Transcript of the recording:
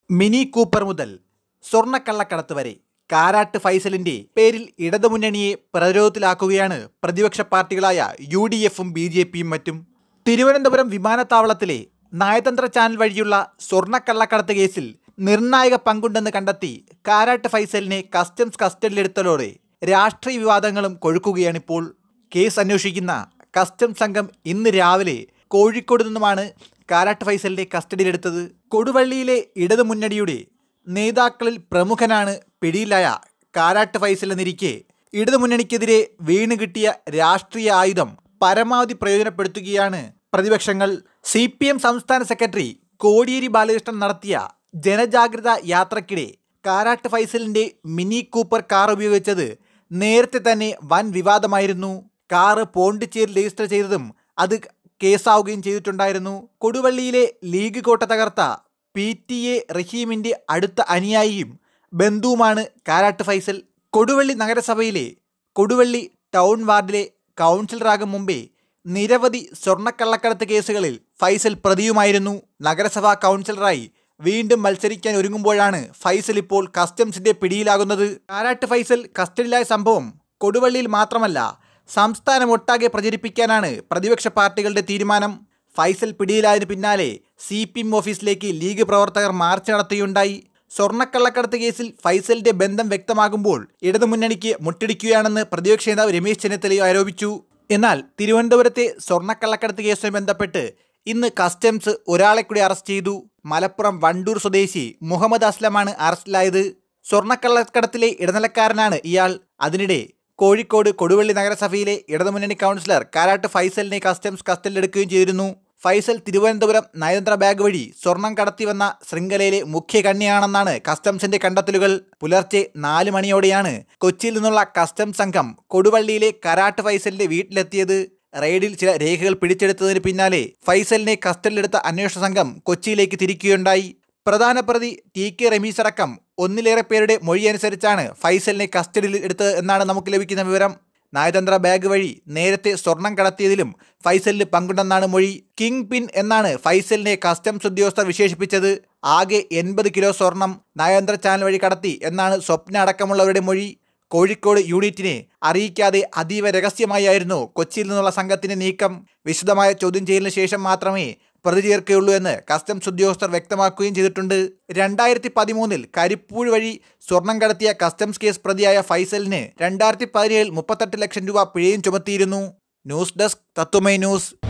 mini Cooper മുതൽ സ്വർണ്ണക്കള്ളക്കടത്ത് വരെ കാരാട്ട് ഫൈസലിന്റെ പേരിൽ ഇടതുമുന്നണിയെ പ്രതിരോധത്തിലാക്കുകയാണ് പ്രതിപക്ഷ പാർട്ടികളായ യു ഡി എഫും ബി ജെ പിയും മറ്റും തിരുവനന്തപുരം വിമാനത്താവളത്തിലെ നയതന്ത്ര ചാനൽ വഴിയുള്ള സ്വർണ്ണക്കള്ളക്കടത്ത് കേസിൽ നിർണായക പങ്കുണ്ടെന്ന് കണ്ടെത്തി കാരാട്ട് ഫൈസലിനെ കസ്റ്റംസ് കസ്റ്റഡിയിലെടുത്തതോടെ രാഷ്ട്രീയ വിവാദങ്ങളും കൊഴുക്കുകയാണിപ്പോൾ കേസ് അന്വേഷിക്കുന്ന കസ്റ്റംസ് സംഘം ഇന്ന് രാവിലെ കോഴിക്കോട് നിന്നുമാണ് കാരാട്ട് ഫൈസലിനെ കസ്റ്റഡിയിലെടുത്തത് കൊടുവള്ളിയിലെ ഇടതുമുന്നണിയുടെ നേതാക്കളിൽ പ്രമുഖനാണ് പിടിയിലായ കാരാട്ട് ഫൈസൽ എന്നിരിക്കെ ഇടതുമുന്നണിക്കെതിരെ വീണ് കിട്ടിയ രാഷ്ട്രീയ ആയുധം പരമാവധി പ്രയോജനപ്പെടുത്തുകയാണ് പ്രതിപക്ഷങ്ങൾ സി പി എം സംസ്ഥാന സെക്രട്ടറി കോടിയേരി ബാലകൃഷ്ണൻ നടത്തിയ ജനജാഗ്രത യാത്രക്കിടെ കാരാട്ട് ഫൈസലിന്റെ മിനി കൂപ്പർ കാർ ഉപയോഗിച്ചത് നേരത്തെ തന്നെ വൻ വിവാദമായിരുന്നു കാറ് പോണ്ടിച്ചേരി രജിസ്റ്റർ ചെയ്തതും അത് കേസാവുകയും ചെയ്തിട്ടുണ്ടായിരുന്നു കൊടുവള്ളിയിലെ ലീഗ് കോട്ട തകർത്ത പി ടി എ റഹീമിന്റെ അടുത്ത അനുയായിയും ബന്ധുവുമാണ് കാരാട്ട് ഫൈസൽ കൊടുവള്ളി നഗരസഭയിലെ കൊടുവള്ളി ടൗൺ വാർഡിലെ കൗൺസിലറാകും മുമ്പേ നിരവധി സ്വർണ്ണക്കള്ളക്കടത്ത് കേസുകളിൽ ഫൈസൽ പ്രതിയുമായിരുന്നു നഗരസഭാ കൗൺസിലറായി വീണ്ടും മത്സരിക്കാൻ ഒരുങ്ങുമ്പോഴാണ് ഫൈസൽ ഇപ്പോൾ കസ്റ്റംസിന്റെ പിടിയിലാകുന്നത് കാരാട്ട് ഫൈസൽ കസ്റ്റഡിയിലായ സംഭവം കൊടുവള്ളിയിൽ മാത്രമല്ല സംസ്ഥാനമൊട്ടാകെ പ്രചരിപ്പിക്കാനാണ് പ്രതിപക്ഷ പാർട്ടികളുടെ തീരുമാനം ഫൈസൽ പിടിയിലായതിനു പിന്നാലെ സി പി എം ഓഫീസിലേക്ക് ലീഗ് പ്രവർത്തകർ മാർച്ച് നടത്തുകയുണ്ടായി സ്വർണ്ണക്കള്ളക്കടത്ത് കേസിൽ ഫൈസലിന്റെ ബന്ധം വ്യക്തമാകുമ്പോൾ ഇടതുമുന്നണിക്ക് മുട്ടിടിക്കുകയാണെന്ന് പ്രതിപക്ഷ നേതാവ് രമേശ് ചെന്നിത്തലയും ആരോപിച്ചു എന്നാൽ തിരുവനന്തപുരത്തെ സ്വർണ്ണക്കള്ളക്കടത്ത് കേസുമായി ബന്ധപ്പെട്ട് ഇന്ന് കസ്റ്റംസ് ഒരാളെ കൂടി അറസ്റ്റ് ചെയ്തു മലപ്പുറം വണ്ടൂർ സ്വദേശി മുഹമ്മദ് അസ്ലമാണ് അറസ്റ്റിലായത് സ്വർണ്ണക്കള്ളക്കടത്തിലെ ഇടനിലക്കാരനാണ് ഇയാൾ അതിനിടെ കോഴിക്കോട് കൊടുവള്ളി നഗരസഭയിലെ ഇടതുമുന്നണി കൗൺസിലർ കാരാട്ട് ഫൈസലിനെ കസ്റ്റംസ് കസ്റ്റഡിയിലെടുക്കുകയും ചെയ്തിരുന്നു ഫൈസൽ തിരുവനന്തപുരം നയതന്ത്ര ബാഗ് വഴി സ്വർണം കടത്തിവന്ന ശൃംഖലയിലെ മുഖ്യ കണ്ണിയാണെന്നാണ് കസ്റ്റംസിന്റെ കണ്ടെത്തലുകൾ പുലർച്ചെ നാല് മണിയോടെയാണ് കൊച്ചിയിൽ നിന്നുള്ള കസ്റ്റംസ് സംഘം കൊടുവള്ളിയിലെ കരാട്ട് ഫൈസലിന്റെ വീട്ടിലെത്തിയത് റെയ്ഡിൽ ചില രേഖകൾ പിടിച്ചെടുത്തതിന് പിന്നാലെ ഫൈസലിനെ കസ്റ്റഡിയിലെടുത്ത അന്വേഷണ സംഘം കൊച്ചിയിലേക്ക് തിരിക്കുകയുണ്ടായി പ്രധാന പ്രതി ടി കെ റമീസ് അടക്കം ഒന്നിലേറെ പേരുടെ മൊഴിയനുസരിച്ചാണ് ഫൈസലിനെ കസ്റ്റഡിയിൽ എടുത്തത് എന്നാണ് നമുക്ക് ലഭിക്കുന്ന വിവരം നയതന്ത്ര ബാഗ് വഴി നേരത്തെ സ്വർണം കടത്തിയതിലും ഫൈസലിന് പങ്കുണ്ടെന്നാണ് മൊഴി കിങ് പിൻ എന്നാണ് ഫൈസലിനെ കസ്റ്റംസ് ഉദ്യോഗസ്ഥർ വിശേഷിപ്പിച്ചത് ആകെ എൺപത് കിലോ സ്വർണം നയതന്ത്ര ചാനൽ വഴി കടത്തി എന്നാണ് സ്വപ്ന അടക്കമുള്ളവരുടെ മൊഴി കോഴിക്കോട് യൂണിറ്റിനെ അറിയിക്കാതെ അതീവ രഹസ്യമായായിരുന്നു കൊച്ചിയിൽ നിന്നുള്ള സംഘത്തിന്റെ നീക്കം വിശദമായ ചോദ്യം ചെയ്യലിന് ശേഷം മാത്രമേ പ്രതി ചേർക്കുകയുള്ളൂ എന്ന് കസ്റ്റംസ് ഉദ്യോഗസ്ഥർ വ്യക്തമാക്കുകയും ചെയ്തിട്ടുണ്ട് രണ്ടായിരത്തി പതിമൂന്നിൽ കരിപ്പൂഴ് വഴി സ്വർണം കടത്തിയ കസ്റ്റംസ് കേസ് പ്രതിയായ ഫൈസലിന് രണ്ടായിരത്തി പതിനേഴിൽ മുപ്പത്തെട്ട് ലക്ഷം രൂപ പിഴയും ചുമത്തിയിരുന്നു ന്യൂസ് ഡെസ്ക് തത്വമൈ ന്യൂസ്